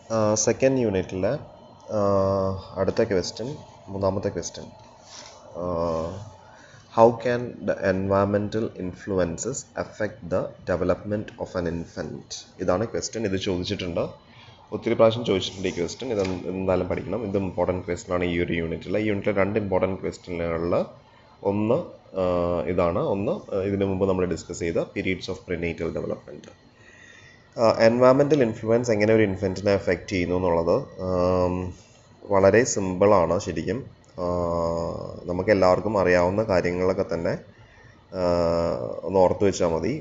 Second യൂണിറ്റിലെ അടുത്ത question മൂന്നാമത്തെ question how can the environmental influences affect the development of an infant ഇതാണ് question ഇത് ചോദിച്ചിട്ടുണ്ട് ഒത്തിരി പ്രാവശ്യം ചോദിച്ചിട്ടുണ്ട് ഈ ക്വസ്റ്റ്യൻ ഇത് എന്തായാലും പഠിക്കണം ഇത് ഇമ്പോർട്ടൻറ്റ് ക്വസ്റ്റ്യൻ ആണ് ഈ ഒരു യൂണിറ്റിൽ ഈ യൂണിറ്റിൽ രണ്ട് ഇമ്പോർട്ടൻറ്റ് ക്വസ്റ്റ്യനുകളിൽ ഒന്ന് ഇതാണ് ഒന്ന് ഇതിനു മുമ്പ് നമ്മൾ ഡിസ്കസ് ചെയ്ത periods of prenatal development environmental influence എങ്ങനെ ഒരു ഇൻഫൻറ്റിനെ എഫക്റ്റ് ചെയ്യുന്നു എന്നുള്ളത് വളരെ സിമ്പിളാണ് ശരിക്കും നമുക്ക് എല്ലാവർക്കും അറിയാവുന്ന കാര്യങ്ങളൊക്കെ തന്നെ ഒന്ന് ഓർത്ത് വെച്ചാൽ മതി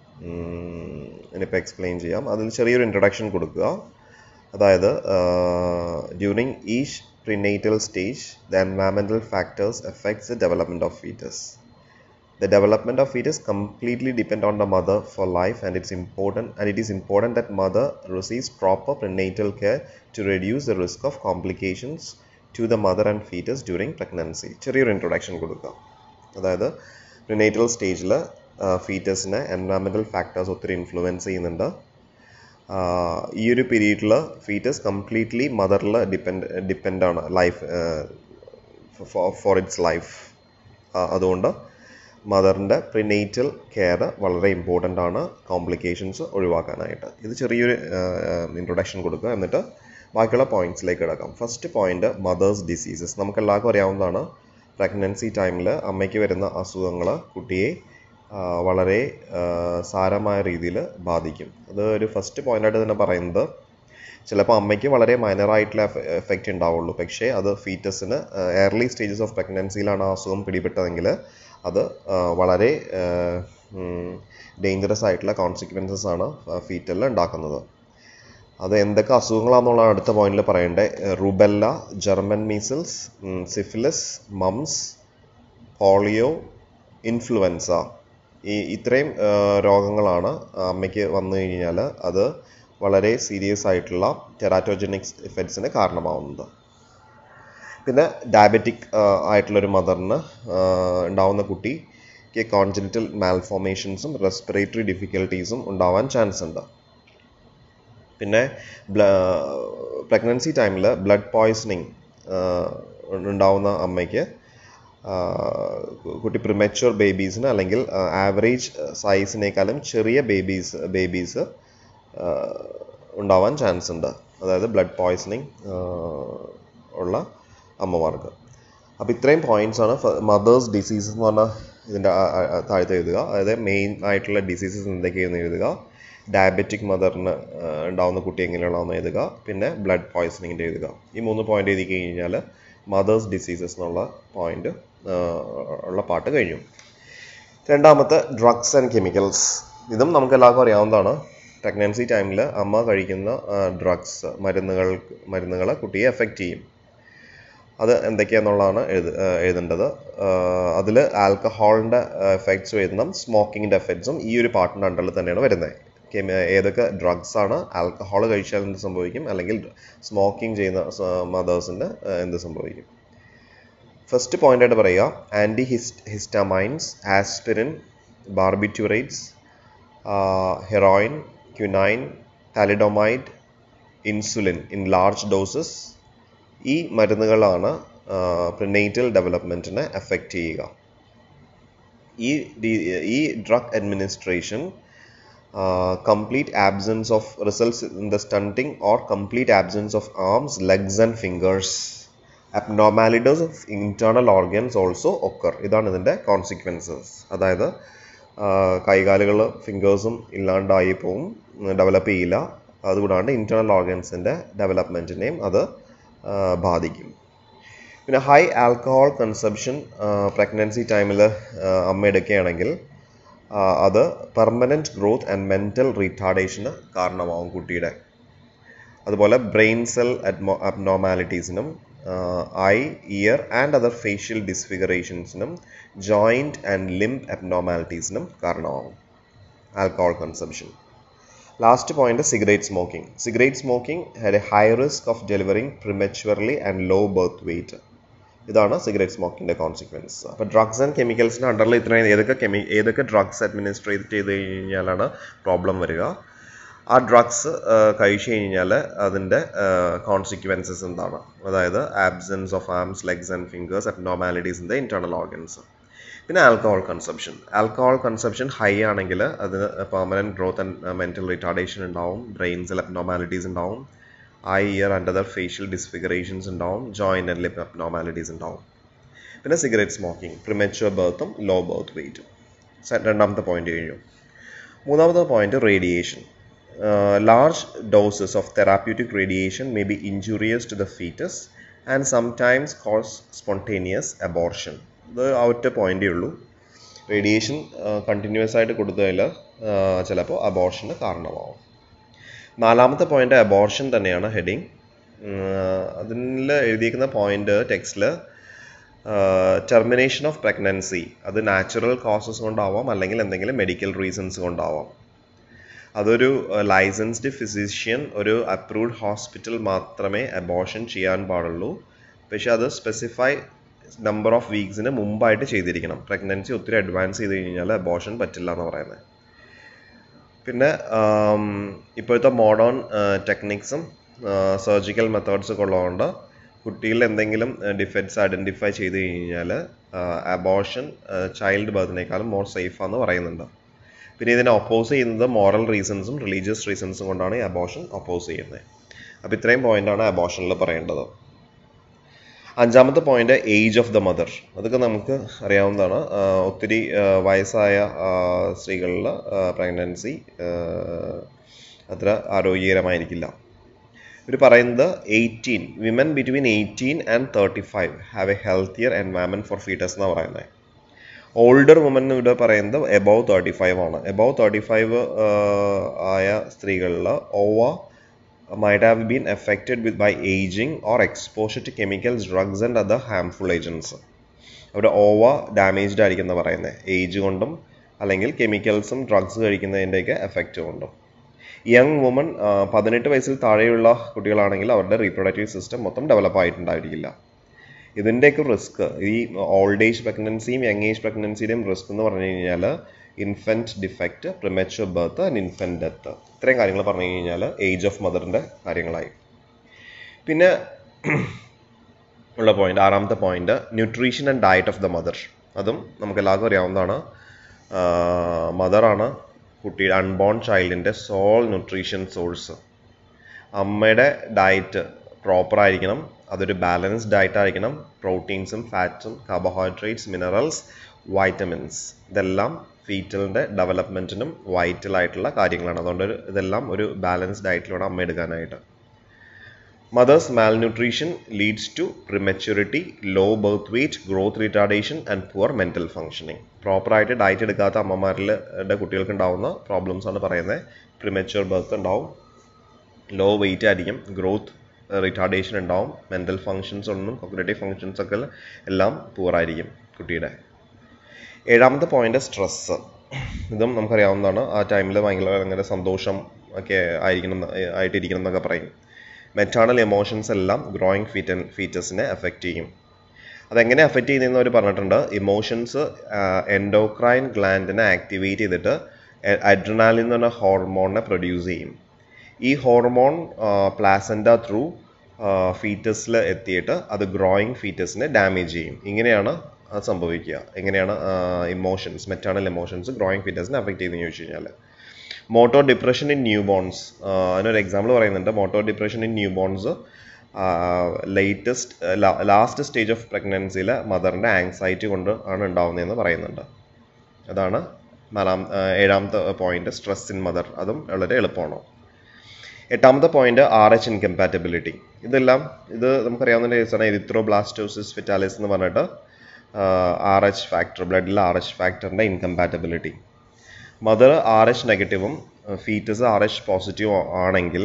ഇനിയിപ്പോൾ എക്സ്പ്ലെയിൻ ചെയ്യാം അതിൽ ചെറിയൊരു ഇൻട്രഡക്ഷൻ കൊടുക്കുക അതായത് during each prenatal stage, the environmental factors affects the development of fetus. The development of fetus completely depend on the mother for life and it's important and it is important that mother receives proper prenatal care to reduce the risk of complications to the mother and fetus during pregnancy. ചെറിയൊരു introduction കൊടുക്കുക അതായത് prenatal സ്റ്റേജിൽ ഫീറ്റസിനെ environmental factors ഒത്തിരി influence ചെയ്യുന്നുണ്ട് ഈ ഒരു പീരീഡിൽ ഫീറ്റസ് കംപ്ലീറ്റ്ലി മദറിൽ ഡിപ്പെൻഡ് ഡിപ്പെൻഡാണ് ലൈഫ് ഫോർ ഇറ്റ്സ് ലൈഫ് അതുകൊണ്ട് മദറിൻ്റെ പ്രിനേറ്റൽ കെയർ വളരെ ഇമ്പോർട്ടൻ്റ് ആണ് കോംപ്ലിക്കേഷൻസ് ഒഴിവാക്കാനായിട്ട് ഇത് ചെറിയൊരു ഇൻട്രൊഡക്ഷൻ കൊടുക്കുക എന്നിട്ട് ബാക്കിയുള്ള പോയിന്റ്സിലേക്ക് കിടക്കാം ഫസ്റ്റ് പോയിന്റ് മദേഴ്സ് ഡിസീസസ് നമുക്ക് എല്ലാവർക്കും അറിയാവുന്നതാണ് പ്രഗ്നൻസി ടൈമിൽ അമ്മയ്ക്ക് വരുന്ന അസുഖങ്ങൾ കുട്ടിയെ വളരെ സാരമായ രീതിയിൽ ബാധിക്കും അത് ഒരു ഫസ്റ്റ് പോയിന്റായിട്ട് തന്നെ പറയുന്നത് ചിലപ്പോൾ അമ്മയ്ക്ക് വളരെ മൈനറായിട്ടുള്ള എഫക്റ്റ് ഉണ്ടാവുള്ളൂ പക്ഷേ അത് ഫീറ്റസിന് എയർലി സ്റ്റേജസ് ഓഫ് പ്രഗ്നൻസിയിലാണ് ആ അസുഖം പിടിപെട്ടതെങ്കിൽ അത് വളരെ ഡേഞ്ചറസ് ആയിട്ടുള്ള കോൺസിക്വൻസസ് ആണ് ഫീറ്റലിൽ ഉണ്ടാക്കുന്നത് അത് എന്തൊക്കെ അസുഖങ്ങളാണെന്നുള്ള അടുത്ത പോയിന്റിൽ പറയേണ്ടത് rubella German measles syphilis mumps polio influenza ഈ ഇത്രയും രോഗങ്ങളാണ് അമ്മയ്ക്ക് വന്നു കഴിഞ്ഞാൽ അത് വളരെ സീരിയസ് ആയിട്ടുള്ള ടെറാറ്റോജനിക്സ് ഇഫക്ട്സിന് കാരണമാവുന്നത് പിന്നെ ഡയബറ്റിക് ആയിട്ടുള്ളൊരു മദറിന് ഉണ്ടാവുന്ന കുട്ടിക്ക് കോൺജനിറ്റൽ മാൽഫോർമേഷൻസും റെസ്പിറേറ്ററി ഡിഫിക്കൽട്ടീസും ഉണ്ടാവാൻ ചാൻസ് ഉണ്ട് പിന്നെ പ്രഗ്നൻസി ടൈമിൽ ബ്ലഡ് പോയ്സണിങ് ഉണ്ടാവുന്ന അമ്മയ്ക്ക് കുട്ടി പ്രിമച്വർ ബേബീസിന് അല്ലെങ്കിൽ ആവറേജ് സൈസിനേക്കാളും ചെറിയ ബേബീസ് ബേബീസ് ഉണ്ടാവാൻ ചാൻസ് ഉണ്ട് അതായത് ബ്ലഡ് പോയ്സണിങ് ഉള്ള അമ്മമാർക്ക് അപ്പോൾ ഇത്രയും പോയിന്റ്സ് ആണ് മദേഴ്സ് ഡിസീസസ് എന്ന് പറഞ്ഞാൽ ഇതിൻ്റെ താഴത്ത് എഴുതുക അതായത് മെയിൻ ആയിട്ടുള്ള ഡിസീസസ് എന്തൊക്കെയാണെന്ന് എഴുതുക ഡയബറ്റിക് മദറിന് ഉണ്ടാവുന്ന കുട്ടി എങ്ങനെയുള്ളതെന്ന് എഴുതുക പിന്നെ ബ്ലഡ് പോയ്സണിങ്ങിൻ്റെ എഴുതുക ഈ മൂന്ന് പോയിന്റ് എഴുതി കഴിഞ്ഞാൽ മദേഴ്സ് ഡിസീസസ് എന്നുള്ള പോയിന്റ് ഉള്ള പാട്ട് കഴിഞ്ഞു രണ്ടാമത്തെ ഡ്രഗ്സ് ആൻഡ് കെമിക്കൽസ് ഇതും നമുക്ക് എല്ലാവർക്കും അറിയാവുന്നതാണ് പ്രഗ്നൻസി ടൈമിൽ അമ്മ കഴിക്കുന്ന ഡ്രഗ്സ് മരുന്നുകൾ മരുന്നുകൾ കുട്ടിയെ എഫക്റ്റ് ചെയ്യും അത് എന്തൊക്കെയാണെന്നുള്ളതാണ് എഴുത എഴുതേണ്ടത് അതിൽ ആൽക്കഹോളിൻ്റെ എഫക്ട്സ് വരുന്നതും സ്മോക്കിങ്ങിൻ്റെ എഫക്ട്സും ഈ ഒരു പാർട്ടിൻ്റെ അണ്ടറിൽ തന്നെയാണ് വരുന്നത് ഏതൊക്കെ ഡ്രഗ്സ് ആണ് ആൽക്കഹോൾ കഴിച്ചാൽ എന്ത് സംഭവിക്കും അല്ലെങ്കിൽ സ്മോക്കിംഗ് ചെയ്യുന്ന മദേഴ്സിന് എന്ത് സംഭവിക്കും ഫസ്റ്റ് പോയിന്റ് ആയിട്ട് പറയുക anti his histamines aspirin barbiturates heroin quinine thalidomide insulin in large doses ഈ മരുന്നുകളാണ് പ്രിനേറ്റൽ ഡെവലപ്മെൻറ്റിനെ എഫക്റ്റ് ചെയ്യുക ഈ ഈ drug administration complete absence of results in the stunting or complete absence of arms, legs and fingers. Abnormalities of internal organs also occur. ഇതാണ് ഇതിൻ്റെ consequences അതായത് കൈകാലുകൾ ഫിംഗേഴ്സും ഇല്ലാണ്ടായി പോവും ഡെവലപ്പ് ചെയ്യില്ല അതുകൂടാണ്ട് ഇൻറ്റേർണൽ ഓർഗൻസിൻ്റെ ഡെവലപ്മെൻറ്റിനെയും അത് ബാധിക്കും പിന്നെ ഹൈ ആൽക്കഹോൾ കൺസംഷൻ പ്രഗ്നൻസി ടൈമിൽ അമ്മ എടുക്കുകയാണെങ്കിൽ അത് പെർമനൻറ്റ് ഗ്രോത്ത് ആൻഡ് മെൻ്റൽ റീറ്റാർഡേഷന് കാരണമാവും കുട്ടിയുടെ അതുപോലെ ബ്രെയിൻ സെൽ അഡ്മോ അബ്നോമാലിറ്റീസിനും eye ear and other facial ഡിസ്ഫിഗറേഷൻസിനും ജോയിൻറ്റ് ആൻഡ് ലിംബ് അബ്നോമാലിറ്റീസിനും കാരണമാവും alcohol consumption last point cigarette smoking cigarette smoking had a high risk of delivering prematurely and low birth weight ഇതാണ് സിഗരറ്റ് സ്മോക്കിൻ്റെ കോൺസിക്വൻസ് അപ്പോൾ drugs and കെമിക്കൽസിൻ്റെ അണ്ടറിൽ ഇത്രയും ഏതൊക്കെ കെമി ഏതൊക്കെ ഡ്രഗ്സ് അഡ്മിനിസ്ട്രേറ്റ് ചെയ്ത് കഴിഞ്ഞാലാണ് പ്രോബ്ലം വരിക ആ ഡ്രഗ്സ് കഴിച്ചു കഴിഞ്ഞാൽ അതിൻ്റെ കോൺസിക്വൻസസ് എന്താണ് അതായത് absence of arms legs and fingers abnormalities in the internal organs പിന്നെ alcohol consumption alcohol consumption high ആണെങ്കിൽ അതിന് permanent growth and mental retardation ഉണ്ടാവും ബ്രെയിൻസിൽ അബ്നോർമാലിറ്റീസ് ഉണ്ടാവും eye ear and other facial disfigurations ഉണ്ടാവും ജോയിൻ്റ് ആൻഡ് ലിപ്പ് അബ്നോർമാലിറ്റീസ് ഉണ്ടാവും പിന്നെ cigarette smoking premature ബർത്തും ലോ ബർത്ത് വെയിറ്റും രണ്ടാമത്തെ പോയിന്റ് കഴിഞ്ഞു മൂന്നാമത്തെ point radiation large doses of therapeutic radiation may be injurious to the fetus and sometimes cause spontaneous abortion ഇത് ആ ഒറ്റ പോയിന്റേ ഉള്ളൂ റേഡിയേഷൻ കണ്ടിന്യൂസ് ആയിട്ട് കൊടുത്തതിൽ ചിലപ്പോൾ അബോർഷന് കാരണമാവും നാലാമത്തെ പോയിന്റ് അബോർഷൻ തന്നെയാണ് ഹെഡിങ് അതിൽ എഴുതിയിരിക്കുന്ന പോയിന്റ് ടെക്സ്റ്റിൽ ടെർമിനേഷൻ ഓഫ് പ്രഗ്നൻസി അത് നാച്ചുറൽ കോസസ് കൊണ്ടാവാം അല്ലെങ്കിൽ എന്തെങ്കിലും മെഡിക്കൽ റീസൺസ് കൊണ്ടാവാം അതൊരു ലൈസൻസ്ഡ് ഫിസിഷ്യൻ ഒരു അപ്രൂവ്ഡ് ഹോസ്പിറ്റൽ മാത്രമേ അബോർഷൻ ചെയ്യാൻ പാടുള്ളൂ പക്ഷെ അത് സ്പെസിഫൈ നമ്പർ ഓഫ് വീക്സിന് മുമ്പായിട്ട് ചെയ്തിരിക്കണം പ്രഗ്നൻസി ഒത്തിരി അഡ്വാൻസ് ചെയ്ത് കഴിഞ്ഞാൽ അബോർഷൻ പറ്റില്ല എന്ന് പറയുന്നത് പിന്നെ ഇപ്പോഴത്തെ മോഡേൺ ടെക്നിക്സും സർജിക്കൽ മെത്തേഡ്സ് ഒക്കെ ഉള്ളതുകൊണ്ട് കുട്ടിയിൽ എന്തെങ്കിലും ഡിഫക്ട്സ് ഐഡൻറ്റിഫൈ ചെയ്ത് കഴിഞ്ഞാൽ അബോർഷൻ ചൈൽഡ് ബർത്തിനേക്കാളും മോർ സേഫാന്ന് പറയുന്നുണ്ട് പിന്നെ ഇതിനെ ഒപ്പോസ് ചെയ്യുന്നത് മോറൽ റീസൺസും റിലീജിയസ് റീസൺസും കൊണ്ടാണ് ഈ അബോർഷൻ ഒപ്പോസ് ചെയ്യുന്നത് അപ്പോൾ ഇത്രയും പോയിന്റാണ് അബോർഷനിൽ പറയേണ്ടത് അഞ്ചാമത്തെ point age of the mother അതൊക്കെ നമുക്ക് അറിയാവുന്നതാണ് ഒത്തിരി വയസ്സായ സ്ത്രീകളിൽ പ്രഗ്നൻസി അത്ര ആരോഗ്യകരമായിരിക്കില്ല ഇവർ പറയുന്നത് eighteen women between eighteen and thirty five have a healthier environment for fetuses എന്നാണ് പറയുന്നത് ഓൾഡർ വുമൻ ഇവിടെ പറയുന്നത് എബവ് തേർട്ടി ഫൈവ് ആണ് എബവ് തേർട്ടി ഫൈവ് ആയ സ്ത്രീകളിൽ ഓവ might have been affected with by aging or exposure to chemicals, drugs and other harmful agents. അവിടെ ഓവ damaged ആയിരിക്കും എന്ന് പറയുന്നത് ഏജ് കൊണ്ടും അല്ലെങ്കിൽ കെമിക്കൽസും ഡ്രഗ്സ് കഴിക്കുന്നതിൻ്റെയൊക്കെ എഫക്റ്റ് കൊണ്ടും യങ് വുമൺ പതിനെട്ട് വയസ്സിൽ താഴെയുള്ള കുട്ടികളാണെങ്കിൽ അവരുടെ റീപ്രൊഡക്റ്റീവ് സിസ്റ്റം മൊത്തം ഡെവലപ്പ് ആയിട്ടുണ്ടായിരിക്കില്ല ഇതിൻ്റെയൊക്കെ റിസ്ക് ഈ ഓൾഡ് ഏജ് പ്രഗ്നൻസിയും യങ് ഏജ് പ്രഗ്നൻസിയുടെയും റിസ്ക് എന്ന് പറഞ്ഞു കഴിഞ്ഞാൽ infant defect premature birth and infant death ഇത്രയും കാര്യങ്ങൾ പറഞ്ഞു കഴിഞ്ഞാൽ ഏജ് ഓഫ് മദറിൻ്റെ കാര്യങ്ങളായി പിന്നെ ഉള്ള പോയിന്റ് ആറാമത്തെ point nutrition and diet of the mother അതും നമുക്ക് എല്ലാവർക്കും അറിയാവുന്നതാണ് മദറാണ് കുട്ടിയുടെ അൺബോൺ ചൈൽഡിൻ്റെ സോൾ ന്യൂട്രീഷൻ സോഴ്സ് അമ്മയുടെ ഡയറ്റ് പ്രോപ്പർ ആയിരിക്കണം അതൊരു ബാലൻസ്ഡ് ഡയറ്റ് ആയിരിക്കണം പ്രോട്ടീൻസും ഫാറ്റ്സും കാർബോഹൈഡ്രേറ്റ്സ് മിനറൽസ് വൈറ്റമിൻസ് ഇതെല്ലാം ഫീറ്റലിൻ്റെ ഡെവലപ്മെൻറ്റിനും വൈറ്റൽ ആയിട്ടുള്ള കാര്യങ്ങളാണ് അതുകൊണ്ട് ഇതെല്ലാം ഒരു ബാലൻസ്ഡ് ഡയറ്റിൽ വേണം അമ്മ എടുക്കാനായിട്ട് mother's malnutrition leads to prematurity low birth weight growth retardation and poor mental functioning പ്രോപ്പറായിട്ട് ഡയറ്റ് എടുക്കാത്ത അമ്മമാരിൽ കുട്ടികൾക്ക് ഉണ്ടാവുന്ന പ്രോബ്ലംസ് ആണ് പറയുന്നത് പ്രിമച്യൂർ ബർത്ത് ഉണ്ടാവും ലോ വെയിറ്റ് ആയിരിക്കും ഗ്രോത്ത് റിട്ടാർഡേഷൻ ഉണ്ടാവും മെൻ്റൽ ഫങ്ഷൻസ് ഒന്നും കോഗ്നേറ്റീവ് ഫങ്ഷൻസ് ഒക്കെ എല്ലാം പൂറായിരിക്കും കുട്ടിയുടെ ഏഴാമത്തെ പോയിന്റ് സ്ട്രെസ്സ് ഇതും നമുക്കറിയാവുന്നതാണ് ആ ടൈമിൽ ഭയങ്കര ഭയങ്കര സന്തോഷം ഒക്കെ ആയിരിക്കണം ആയിട്ടിരിക്കണം എന്നൊക്കെ പറയും മെറ്റാണൽ എമോഷൻസ് എല്ലാം ഗ്രോയിങ് ഫീറ്റൻ ഫീറ്റസിനെ എഫക്റ്റ് ചെയ്യും അതെങ്ങനെ എഫക്റ്റ് ചെയ്യുന്നതെന്ന് അവർ പറഞ്ഞിട്ടുണ്ട് ഇമോഷൻസ് എൻഡോക്രൈൻ ഗ്ലാൻഡിനെ ആക്ടിവേറ്റ് ചെയ്തിട്ട് അഡ്രിനാലിൻ എന്ന് പറഞ്ഞ ഹോർമോണിനെ പ്രൊഡ്യൂസ് ചെയ്യും ഈ ഹോർമോൺ പ്ലാസൻഡ ത്രൂ ഫീറ്റസിൽ എത്തിയിട്ട് അത് ഗ്രോയിങ് ഫീറ്റസിനെ ഡാമേജ് ചെയ്യും ഇങ്ങനെയാണ് അത് സംഭവിക്കുക എങ്ങനെയാണ് ഇമോഷൻസ് മെറ്റാണൽ ഇമോഷൻസ് ഗ്രോയിങ് ഫീറ്റസിനെ അഫക്റ്റ് ചെയ്യുന്നത് ചോദിച്ചു കഴിഞ്ഞാൽ motor depression in newborns അതിനൊരു എക്സാമ്പിൾ പറയുന്നുണ്ട് motor depression in newborns latest last stage of പ്രഗ്നൻസിയിൽ മദറിൻ്റെ ആങ്സൈറ്റി കൊണ്ട് ആണ് ഉണ്ടാവുന്നതെന്ന് പറയുന്നുണ്ട് അതാണ് നാലാം ഏഴാമത്തെ പോയിന്റ് സ്ട്രെസ് ഇൻ മദർ അതും വളരെ എളുപ്പമാണ് എട്ടാമത്തെ പോയിന്റ് ആർ എച്ച് ഇൻകമ്പാറ്റബിലിറ്റി ഇതെല്ലാം ഇത് നമുക്കറിയാവുന്ന കേസാണ് എരിത്രോ ബ്ലാസ്റ്റോസിസ് ഫിറ്റാലിസ് എന്ന് പറഞ്ഞിട്ട് ആർ എച്ച് ഫാക്ടർ ബ്ലഡിലെ ആർ എച്ച് ഫാക്ടറിൻ്റെ ഇൻകമ്പാറ്റബിലിറ്റി മദർ ആർ എച്ച് നെഗറ്റീവും ഫീറ്റസ് ആർ എച്ച് പോസിറ്റീവ് ആണെങ്കിൽ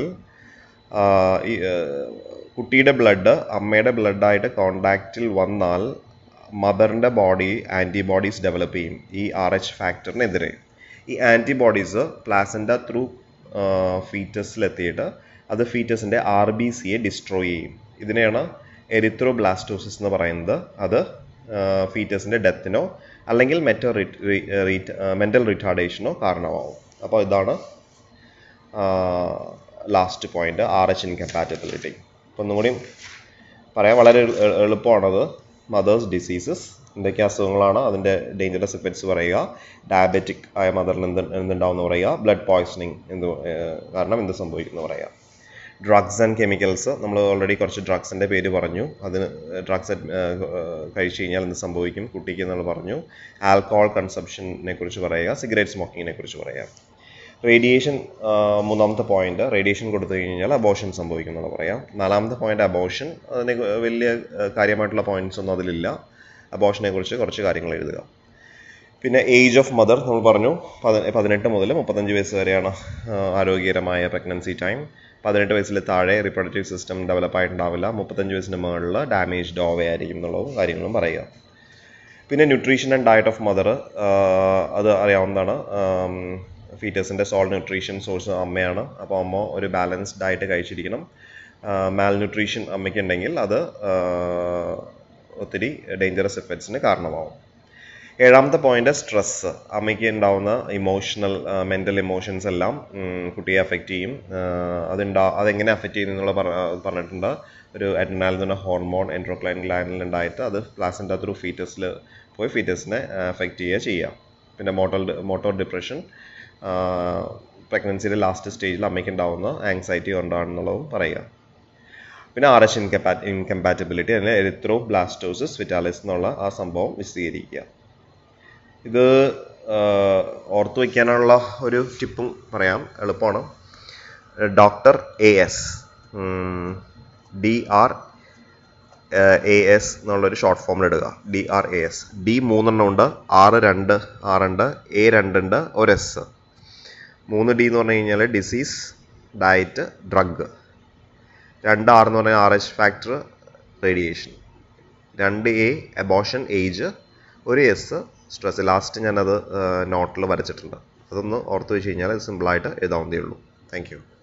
ഈ കുട്ടിയുടെ ബ്ലഡ് അമ്മയുടെ ബ്ലഡായിട്ട് കോണ്ടാക്റ്റിൽ വന്നാൽ മദറിൻ്റെ ബോഡി ആൻറ്റിബോഡീസ് ഡെവലപ്പ് ചെയ്യും ഈ ആർ എച്ച് ഫാക്ടറിനെതിരെ ഈ ആൻറ്റിബോഡീസ് പ്ലാസൻഡ ത്രൂ ഫീറ്റസിലെത്തിയിട്ട് അത് ഫീറ്റസിൻ്റെ ആർ ബി സിയെ ഡിസ്ട്രോയ് ചെയ്യും ഇതിനെയാണ് എരിത്രോ ബ്ലാസ്റ്റോസിസ് എന്ന് പറയുന്നത് അത് ഫീറ്റസിൻ്റെ ഡെത്തിനോ അല്ലെങ്കിൽ മെറ്റൽ മെൻ്റൽ റിട്ടാർഡേഷനോ കാരണമാവും അപ്പോൾ ഇതാണ് last point R H incompatibility അപ്പം ഒന്നും കൂടി പറയാൻ വളരെ എളു- എളു- എളുപ്പമാണത് മദേഴ്സ് ഡിസീസസ് എന്തൊക്കെ അസുഖങ്ങളാണ് അതിൻ്റെ ഡേഞ്ചറസ് എഫക്ട്സ് പറയുക ഡയബറ്റിക് ആയ മദറിന് എന്ത് എന്തുണ്ടാവും എന്ന് പറയുക ബ്ലഡ് പോയ്സണിങ് എന്ത് ഏഹ് കാരണം എന്ത് സംഭവിക്കുന്നു പറയുക ഡ്രഗ്സ് ആൻഡ് കെമിക്കൽസ് നമ്മൾ ഓൾറെഡി കുറച്ച് ഡ്രഗ്സിൻ്റെ പേര് പറഞ്ഞു അതിന് ഡ്രഗ്സ് കഴിച്ചു കഴിഞ്ഞാൽ എന്ത് സംഭവിക്കും കുട്ടിക്ക് എന്നുള്ള പറഞ്ഞു ആൽക്കഹോൾ കൺസംഷനെ കുറിച്ച് പറയുക സിഗരറ്റ് സ്മോക്കിങ്ങിനെ കുറിച്ച് പറയുക റേഡിയേഷൻ മൂന്നാമത്തെ പോയിന്റ് റേഡിയേഷൻ കൊടുത്തു കഴിഞ്ഞാൽ അബോഷൻ സംഭവിക്കും എന്നുള്ള പറയാം നാലാമത്തെ പോയിന്റ് അബോഷൻ അതിന് വലിയ ആ, കാര്യമായിട്ടുള്ള പോയിന്റ്സ് ഒന്നും അതിലില്ല അബോഷനെ കുറിച്ച് കുറച്ച് കാര്യങ്ങൾ എഴുതുക പിന്നെ ഏജ് ഓഫ് മദർ നമ്മൾ പറഞ്ഞു പതി- പതിനെട്ട് മുതൽ മുപ്പത്തഞ്ച് വയസ്സ് വരെയാണ് ആ, ആരോഗ്യകരമായ പ്രഗ്നൻസി ടൈം പതിനെട്ട് വയസ്സിൽ താഴെ റിപ്രൊഡക്റ്റീവ് സിസ്റ്റം ഡെവലപ്പ് ആയിട്ടുണ്ടാവില്ല മുപ്പത്തഞ്ച് വയസ്സിന് മുകളിൽ ഡാമേജ്ഡ് ഓവയായിരിക്കും എന്നുള്ളതും കാര്യങ്ങളും പറയുക പിന്നെ nutrition and diet of mother അത് അറിയാവുന്നതാണ് ഫീറ്റസിൻ്റെ സോൾ ന്യൂട്രീഷൻ സോഴ്സ് അമ്മയാണ് അപ്പോൾ അമ്മ ഒരു ബാലൻസ്ഡ് ഡയറ്റ് കഴിച്ചിരിക്കണം മാൽ ന്യൂട്രീഷൻ അമ്മയ്ക്കുണ്ടെങ്കിൽ അത് ആ, ഒത്തിരി ഡേഞ്ചറസ് എഫക്ട്സിന് കാരണമാവും ഏഴാമത്തെ പോയിന്റ് സ്ട്രെസ് അമ്മയ്ക്ക് ഉണ്ടാവുന്ന ഇമോഷണൽ മെൻ്റൽ ഇമോഷൻസ് എല്ലാം ഉം, കുട്ടിയെ അഫക്റ്റ് ചെയ്യും അതുണ്ടാ അതെങ്ങനെ അഫക്റ്റ് ചെയ്യുന്നു എന്നുള്ള പറ- പറഞ്ഞിട്ടുണ്ട് ഒരു അഡ്രിനാൽ എന്ന് പറഞ്ഞ ഹോർമോൺ എൻട്രോക്ലൈൻ ഗ്ലാൻഡിൽ ഉണ്ടായിട്ട് അത് പ്ലാസിൻ്റെ ത്രൂ ഫീറ്റസിൽ പോയി ഫീറ്റസിനെ അഫക്റ്റ് ചെയ്യുക ചെയ്യാം പിന്നെ മോട്ടോർ മോട്ടോർ ഡിപ്രഷൻ പ്രഗ്നൻസിയുടെ ലാസ്റ്റ് സ്റ്റേജിൽ അമ്മയ്ക്ക് ഉണ്ടാവുന്ന ആങ്സൈറ്റി കൊണ്ടാണെന്നുള്ളതും പറയുക പിന്നെ ആർ എച്ച് ഇൻകമ്പാ ഇൻകമ്പാറ്റബിലിറ്റി അല്ലെങ്കിൽ എരിത്രോ ബ്ലാസ്റ്റോസിസ് വിറ്റാലിസ് എന്നുള്ള ആ സംഭവം വിശദീകരിക്കുക ഇത് ഓർത്തു വയ്ക്കാനുള്ള ഒരു ടിപ്പും പറയാം എളുപ്പമാണ് doctor A S D R A S എന്നുള്ളൊരു ഷോർട്ട് ഫോമിൽ ഇടുക D R A S D മൂന്നെണ്ണം ഉണ്ട് ആറ് രണ്ട് ആറുണ്ട് എ രണ്ടുണ്ട് ഒരു എസ് മൂന്ന് ഡി എന്ന് പറഞ്ഞു കഴിഞ്ഞാൽ ഡിസീസ് ഡയറ്റ് ഡ്രഗ് രണ്ട് ആറ് എന്ന് പറഞ്ഞാൽ ആർ എച്ച് ഫാക്ടർ റേഡിയേഷൻ രണ്ട് എ അബോഷൻ ഏജ് ഒരു എസ് സ്ട്രെസ് ലാസ്റ്റ് ഞാനത് നോട്ടിൽ വരച്ചിട്ടുണ്ട് അതൊന്ന് ഓർത്ത് വെച്ച് കഴിഞ്ഞാൽ സിമ്പിളായിട്ട് എഴുതാവുന്നതേ ഉള്ളൂ താങ്ക് യു